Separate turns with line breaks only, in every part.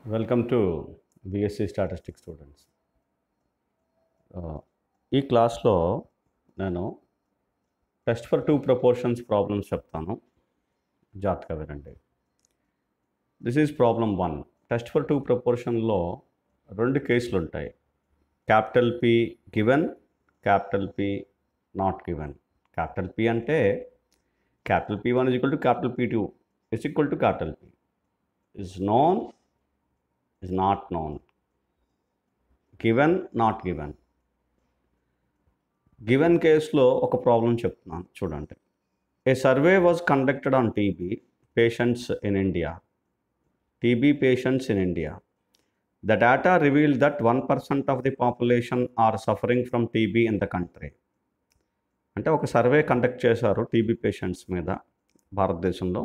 Welcome to BSc statistics students ఈ క్లాస్లో నేను test for two proportions problems చెప్తాను జాగ్రత్తగా వినండి this is problem one test for two ప్రపోర్షన్లో రెండు కేసులు ఉంటాయి capital P given capital P not given capital P అంటే capital P one is equal to capital P two is equal to capital P is known is not known given not given given కేసులో ఒక ప్రాబ్లం చెప్తున్నాను చూడండి a survey was conducted on TB patients in India TB patients in India the data reveal that one percent of the population are suffering from TB in the country అంటే ఒక survey conduct చేశారు TB patients మీద భారతదేశంలో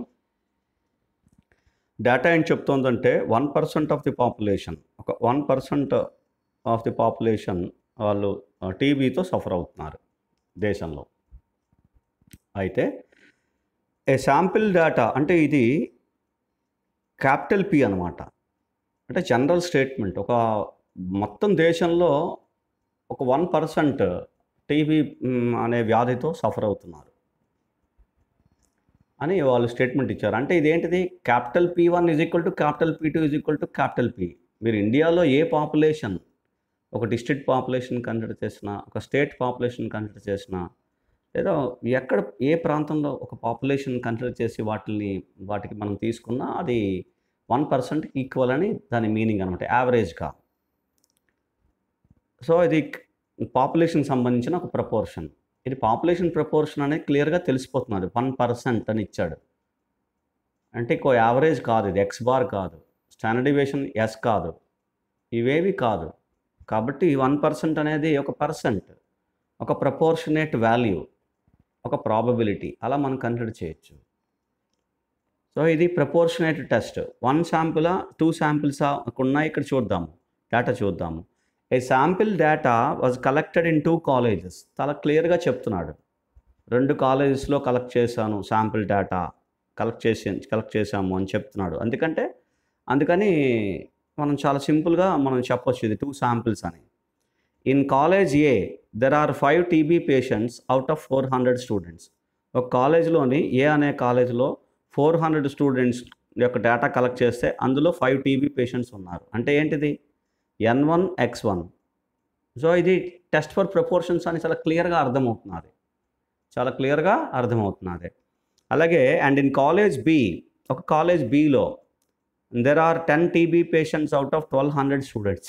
data ఏం చెప్తోందంటే one percent of the population ఒక one percent of the population వాళ్ళు టీబీతో సఫర్ అవుతున్నారు దేశంలో అయితే ఏ శాంపిల్ డేటా అంటే ఇది క్యాపిటల్ పి అనమాట అంటే జనరల్ స్టేట్మెంట్ ఒక మొత్తం దేశంలో ఒక వన్ పర్సెంట్ టీబీ అనే వ్యాధితో సఫర్ అవుతున్నారు అని వాళ్ళు స్టేట్మెంట్ ఇచ్చారు అంటే ఇదేంటిది capital P one is equal to capital P two is equal to capital P మీరు ఇండియాలో ఏ పాపులేషన్ ఒక డిస్ట్రిక్ట్ పాపులేషన్ కన్సిడర్ చేసినా ఒక స్టేట్ పాపులేషన్ కన్సిడర్ చేసినా లేదా ఎక్కడ ఏ ప్రాంతంలో ఒక పాపులేషన్ కన్సిడర్ చేసి వాటిని వాటికి మనం తీసుకున్నా అది వన్ పర్సెంట్ ఈక్వల్ అని దాని మీనింగ్ అనమాట యావరేజ్గా సో ఇది పాపులేషన్ సంబంధించిన ఒక ప్రపోర్షన్ ఇది పాపులేషన్ ప్రపోర్షన్ అనేది క్లియర్గా తెలిసిపోతున్నది వన్ పర్సెంట్ అని ఇచ్చాడు అంటే ఇంకో యావరేజ్ కాదు ఇది ఎక్స్ బార్ కాదు స్టాండర్డైజేషన్ ఎస్ కాదు ఇవేవి కాదు కాబట్టి వన్ పర్సెంట్ అనేది ఒక పర్సెంట్ ఒక ప్రపోర్షనేట్ వాల్యూ ఒక ప్రాబబిలిటీ అలా మనం కన్సిడర్ చేయొచ్చు సో ఇది ప్రపోర్షనేట్ టెస్ట్ వన్ శాంపులా టూ శాంపిల్సా ఉన్నాయి ఇక్కడ చూద్దాము డేటా చూద్దాము a sample data was collected in two colleges చాలా క్లియర్గా చెప్తున్నాడు రెండు కాలేజెస్లో కలెక్ట్ చేశాను శాంపిల్ డేటా కలెక్ట్ చేసి కలెక్ట్ చేశాము అని చెప్తున్నాడు అందుకంటే అందుకని మనం చాలా సింపుల్గా మనం చెప్పొచ్చు ఇది టూ శాంపిల్స్ అని in college A there are five TB patients out of four hundred students ఒక కాలేజ్లోని ఏ అనే కాలేజ్లో ఫోర్ హండ్రెడ్ స్టూడెంట్స్ యొక్క డేటా కలెక్ట్ చేస్తే అందులో ఫైవ్ టీబీ పేషెంట్స్ ఉన్నారు అంటే ఏంటిది N one X one so ఇది టెస్ట్ ఫర్ ప్రపోర్షన్స్ అని చాలా క్లియర్గా అర్థమవుతున్నది చాలా క్లియర్గా అర్థమవుతున్నది అలాగే అండ్ ఇన్ కాలేజ్ బి ఒక కాలేజ్ బిలో there are ten TB patients out of twelve hundred students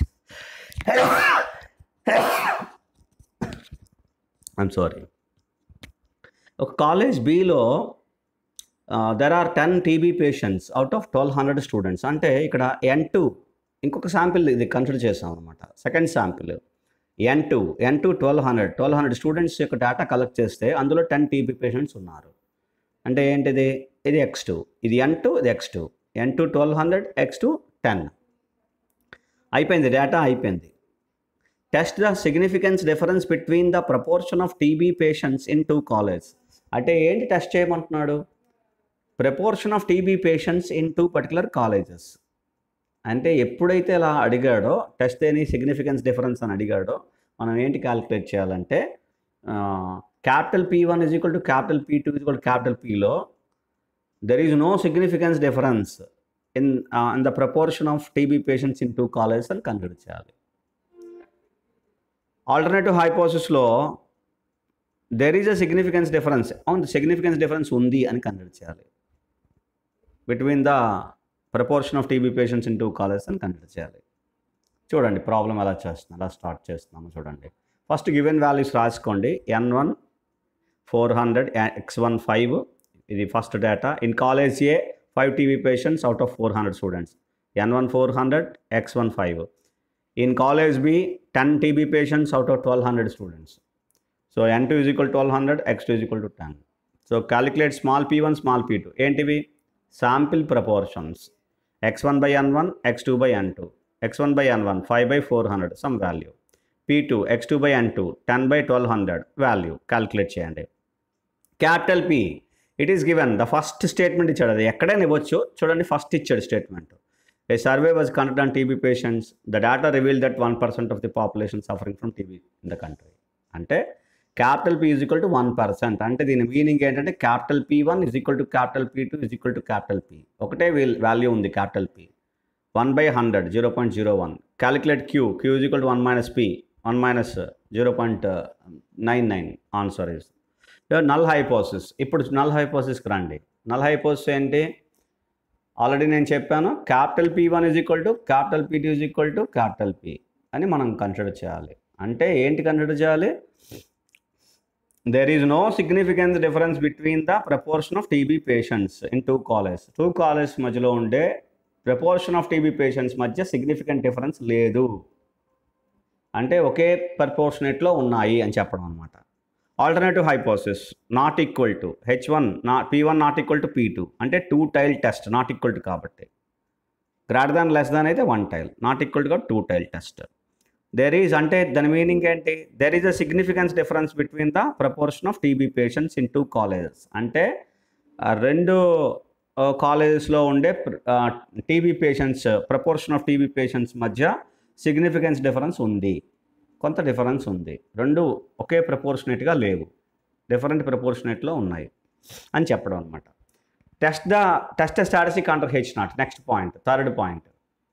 I'm sorry ఒక కాలేజ్ బిలో there are ten TB patients out of twelve hundred students అంటే ఇక్కడ ఎన్ టూ ఇంకొక శాంపిల్ ఇది consider చేసాం అనమాట second sample N two N two twelve hundred twelve hundred students యొక్క data collect చేస్తే అందులో టెన్ టీబీ పేషెంట్స్ ఉన్నారు అంటే ఏంటిది ఇది ఎక్స్ టూ ఇది ఎన్ టూ ఇది X two N two twelve hundred X two ten అయిపోయింది డేటా అయిపోయింది test the significance difference between the proportion of TB patients in two college అంటే ఏంటి టెస్ట్ చేయమంటున్నాడు proportion of TB patients in two particular colleges అంటే ఎప్పుడైతే ఇలా అడిగాడో test any significance difference అని అడిగాడో మనం ఏంటి క్యాలిక్యులేట్ చేయాలంటే capital P one is equal to capital P two is equal to capital పీలో there is no significance difference in in the proportion of TB patients in two colleges అని consider చేయాలి alternative హైపోసిస్లో there is a significance difference అవును significance difference ఉంది అని consider చేయాలి between the proportion of TB patients in two colleges అని consider చేయాలి చూడండి ప్రాబ్లం ఎలా చేస్తున్నాం ఎలా స్టార్ట్ చేస్తున్నాము చూడండి ఫస్ట్ గివెన్ వాల్యూస్ రాసుకోండి N one four hundred X one five ఇది first data in college A five TB patients out of four hundred students N one four hundred X one five in college B ten TB patients out of twelve hundred students so N two is equal twelve hundred X two is equal to ten so calculate small P one small P two ఏంటివి sample proportions X one by N one X two by N two X one by N one five by four hundred some value P two X two by N two ten by twelve hundred value calculate చేయండి capital P it is given the first statement ఇచ్చాడు అది ఎక్కడైనా ఇవ్వచ్చు చూడండి first ఇచ్చాడు statement A survey was conducted on TB patients. The data revealed that 1% of the population suffering from TB in the country. అంటే capital P is equal to one percent అంటే దీని meaning ఏంటంటే capital P one is equal to capital P two is equal to capital P ఒకటే value ఉంది capital P one by hundred zero point zero one calculate Q Q is equal to one minus P one minus zero point nine nine answer is null hypothesis ఇప్పుడు null హైపోసిస్కి రండి null హైపోసిస్ ఏంటి already నేను చెప్పాను capital P one is equal to capital P two is equal to capital P అని మనం consider చేయాలి అంటే ఏంటి కన్సిడర్ చేయాలి there is no significance difference between the proportion of TB patients in two college two college మధ్యలో ఉండే proportion of TB patients మధ్య significant difference లేదు అంటే ఒకే ప్రపోర్షనేట్లో ఉన్నాయి అని చెప్పడం అనమాట alternative hypothesis not equal to H one నా P one not equal to P two అంటే two tail test not equal to కాబట్టి గ్రేటర్ దాన్ లెస్ దాన్ అయితే one tail not equal to కాబట్టి two tail test there is అంటే దాని meaning ఏంటి there is a significance difference between the proportion of TB patients in two colleges అంటే ఆ, రెండు కాలేజెస్లో ఉండే TB patients proportion of TB patients మధ్య సిగ్నిఫికెన్స్ డిఫరెన్స్ ఉంది కొంత డిఫరెన్స్ ఉంది రెండు ఒకే ప్రపోర్షనేట్గా లేవు డిఫరెంట్ ప్రపోర్షనేట్లో ఉన్నాయి అని చెప్పడం అనమాట test the test statistic under H not next point third point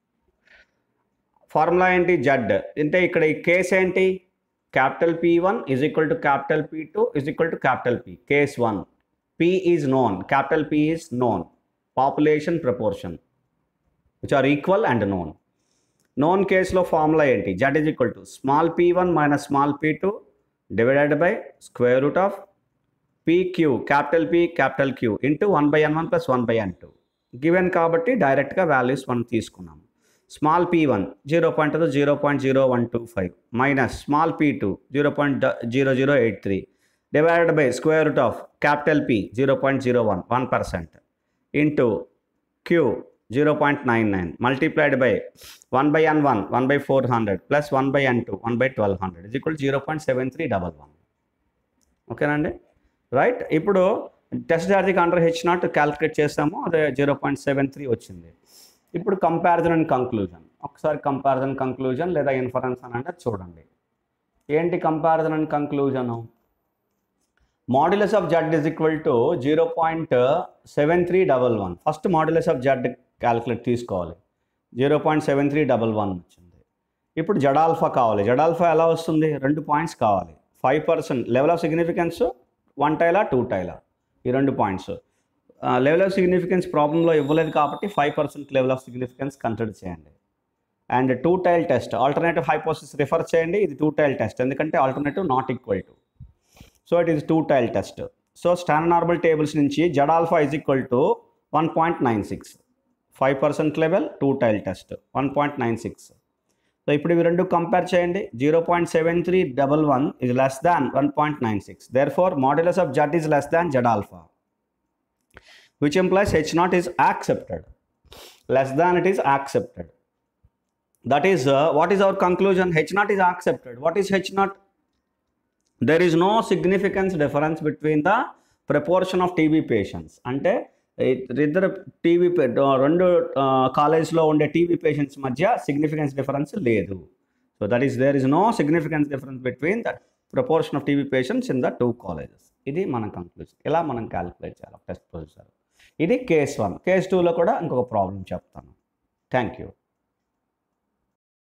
formula ఏంటి జడ్ అంటే ఇక్కడ ఈ కేస్ ఏంటి capital P one is equal to capital P two is equal to capital P case one P is known capital P is known population proportion which are equal and known known కేసులో formula ఏంటి Z is equal to small P one minus small P two divided by square root of PQ capital P capital Q into one by N one plus one by N two given కాబట్టి డైరెక్ట్గా values మనం తీసుకున్నాం small P one zero point zero point zero one two five minus small P two zero point zero zero eight three divided by square root of capital P zero point zero one one percent into Q zero point nine nine multiplied by one by N one one by four hundred plus one by N two one by twelve hundred ఇది equal zero point seven three double one ఓకేనండి right ఇప్పుడు test ఛార్జీకి under H not calculate చేస్తాము అదే zero point seven three వచ్చింది ఇప్పుడు comparison and conclusion ఒకసారి comparison conclusion లేదా ఇన్ఫరెన్స్ అని అంటే చూడండి ఏంటి comparison and conclusion modulus of Z is equal to zero point seven three double one first modulus of Z calculate తీసుకోవాలి zero point seven three double one వచ్చింది ఇప్పుడు జడాల్ఫా కావాలి జడాల్ఫా ఎలా వస్తుంది రెండు పాయింట్స్ కావాలి five percent level of significance one టైలా two టైలా ఈ రెండు పాయింట్స్ లెవెల్ ఆఫ్ సిగ్నిఫికెన్స్ ప్రాబ్లంలో ఇవ్వలేదు కాబట్టి five percent level of significance consider చేయండి and two tail test alternative hypothesis refer చేయండి ఇది టూ టైల్ టెస్ట్ ఎందుకంటే alternative not equal to so it is two tail test so standard normal tables నుంచి Z alpha is equal to one point nine six five percent level two tail test one point nine six so ఇప్పుడు ఇవి రెండు compare చేయండి zero point seven three double one is less than one point nine six therefore modulus of Z is less than Z alpha which implies h naught is accepted less than it is accepted that is uh, what is our conclusion h naught is accepted what is h naught there is no significance difference between the proportion of tb patients అంటే ఇద్దరు TV రెండు కాలేజ్లో ఉండే TB patients మధ్య significance difference లేదు so that is there is no significance difference between the proportion of TB patients in the two colleges ఇది మన conclusion ఇలా మనం క్యాలిక్యులేట్ చేయాలి టెస్ట్ ప్రొసీజర్ ఇది కేస్ వన్ కేస్ టూలో కూడా ఇంకొక ప్రాబ్లం చెప్తాను థ్యాంక్ యూ